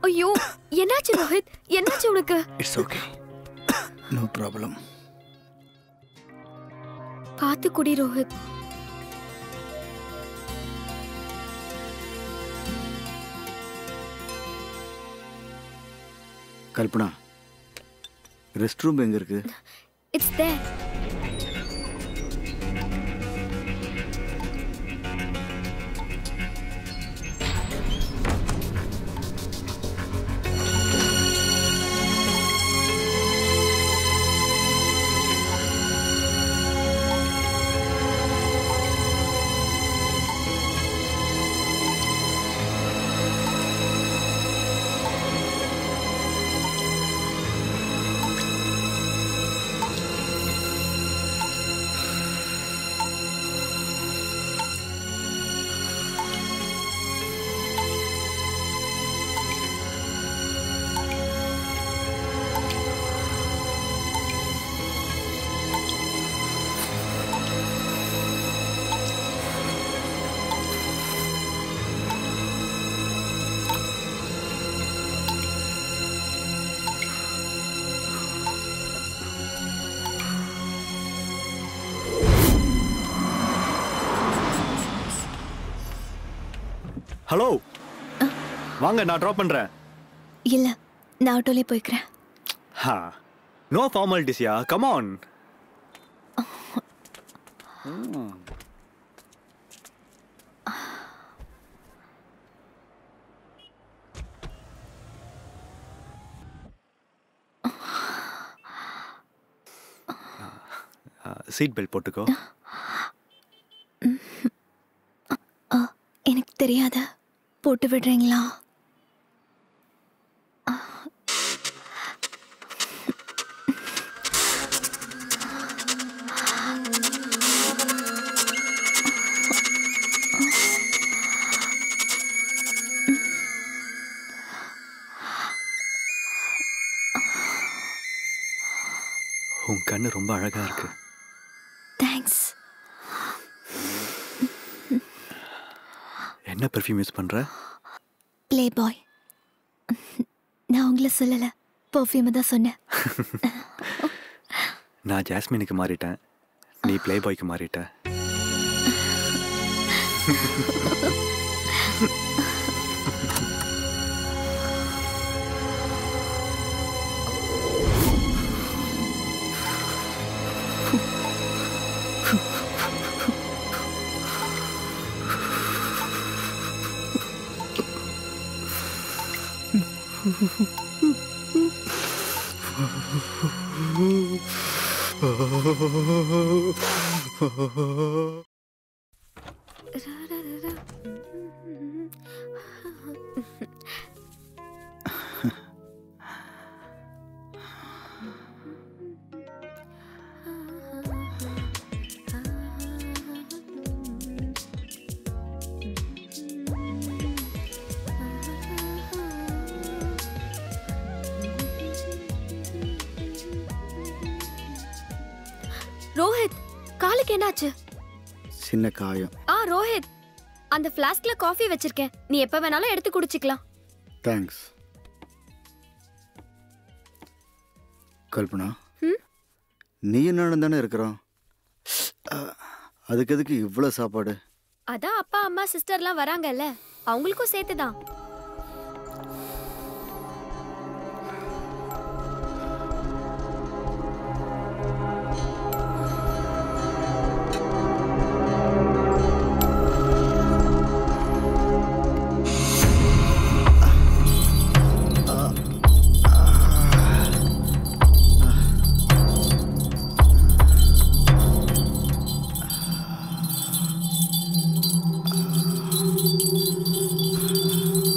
ஐயோ என்னாச்சு ரோஹித் என்னாச்சு உனக்கு இட்ஸ் ஓகே நோ ப்ராப்ளம் பார்த்து குடி ரோஹித் கல்பனா ரெஸ்ட் ரூம் எங்க இருக்கு இட்ஸ் தேர் ஹலோ வாங்க நான் ட்ராப் பண்றேன் இல்ல நான் ஆட்டோலே போய்க்கிறேன் ஹா நோ ஃபார்மாலிட்டிஸ்யா கம் ஆன் சீட் பெல்ட் போட்டுக்கோ ஆ, எனக்கு தெரியாத போட்டு விடுறீங்களா உன் கண்ணு ரொம்ப அழகா இருக்கு தேங்க்ஸ் என்ன பெர்ஃப்யூம் யூஸ் பண்ற ப்ளே பாய் நான் உங்களை சொல்லல பர்ஃப்யூம் தான் சொன்னேன் நான் ஜாஸ்மினுக்கு மாறிட்டேன் நீ ப்ளே பாய்க்கு மாறிட்ட ரோஹித் காலுக்கு என்னாச்சு சின்ன காயம் ஆ ரோஹித் அந்த ஃப்ளாஸ்க்ல காஃபி வச்சிருக்கேன் நீ எப்ப வேணாலும் எடுத்து குடிச்சுக்கலாம் தேங்க்ஸ் கல்பனா ம்? நீ நானும் தானே இருக்கிறோம் அஹ், அதுக்கு எதுக்கு இவ்வளோ சாப்பாடு அதான் அப்பா அம்மா சிஸ்டர்லாம் வராங்கல்ல அவங்களுக்கும் சேர்த்து தான் ஆ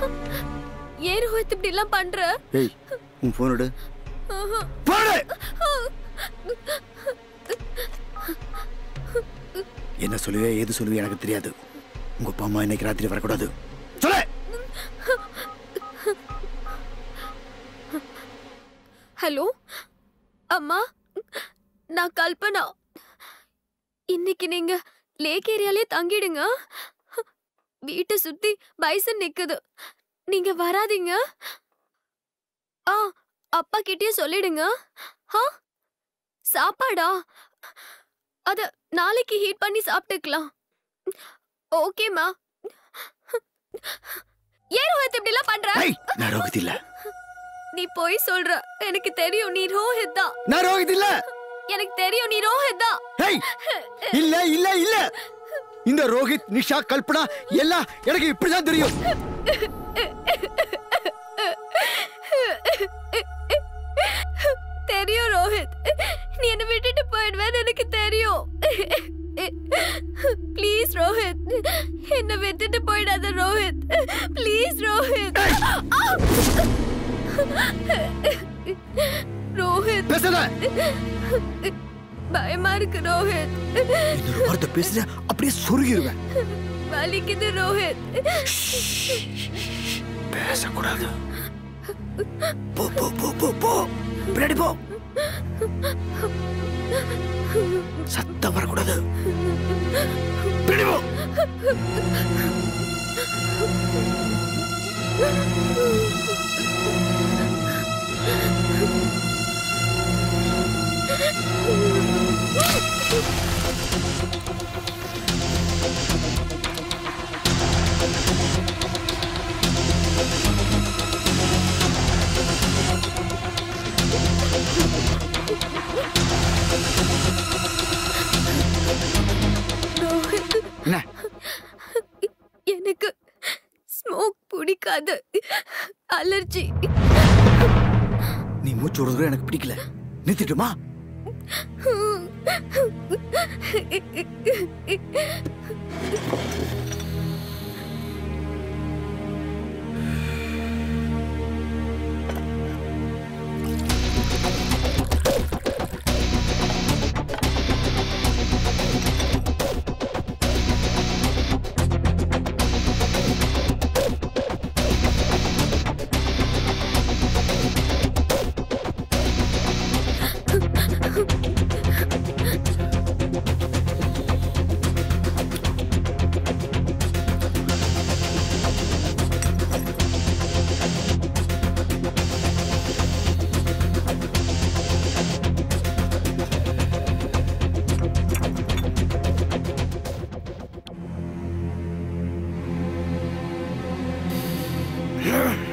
ஏன் ரோஹித் இப்படி எல்லாம் பண்ற ஏய் உன் ஃபோன் எடு ஆஹா. போடு என்ன சொல்லுவே ஏது சொல்லுவே எனக்கு தெரியாது உங்க அப்பா அம்மா இன்னைக்கு ராத்திரி வரக்கூடாது சொல்லு ஹலோ அம்மா நான் கல்பனா இன்னைக்கு நீங்க லேக் ஏரியாலே தங்கிடுங்க வீட்டை சுத்தி பைசன் நிக்குது நீங்க வராதீங்க ஆ அப்பா கிட்டயே சொல்லிடுங்க ஆ சாப்பாடா அத நாளைக்கு ஹீட் பண்ணி சாப்பிட்டுக்கலாம் ஓகேம்மா ஏன் ரோஹித் இப்படி எல்லாம் பண்ற ஏய் நான் ரோஹித் இல்ல நீ போய் சொல்ற எனக்கு தெரியும் நீ ரோஹித் தான் நான் ரோஹித் இல்ல எனக்கு தெரியும் நீ ரோஹித் தான் ஏய் இல்ல இல்ல இல்ல இந்த ரோஹித் நிஷா கல்பனா எல்லாம் எனக்கு இப்படிதான் தெரியும் தெரியும் ரோஹித் நீ என்ன விட்டுட்டு போயிடுவேன்னு எனக்கு தெரியும் ப்ளீஸ் ரோஹித் என்ன விட்டுட்டு போயிடாத ரோஹித் ப்ளீஸ் ரோஹித் ரோஹித் பேசாத பயமா இருக்கு ரோஹித் இன்னொரு வார்த்தை பேசுற அப்படியே சொருகிருவேன் வலிக்குது ரோஹித் பேசக்கூடாது போ போ போ போ போ பின்னாடி போ சத்தம் வரக்கூடாது பின்னாடி போ ரோஹித் என்ன எனக்கு ஸ்மோக் பிடிக்காது அலர்ஜி நீ மூச்சு விடுறது எனக்கு பிடிக்கல நிறுத்திட்டுமா Yeah.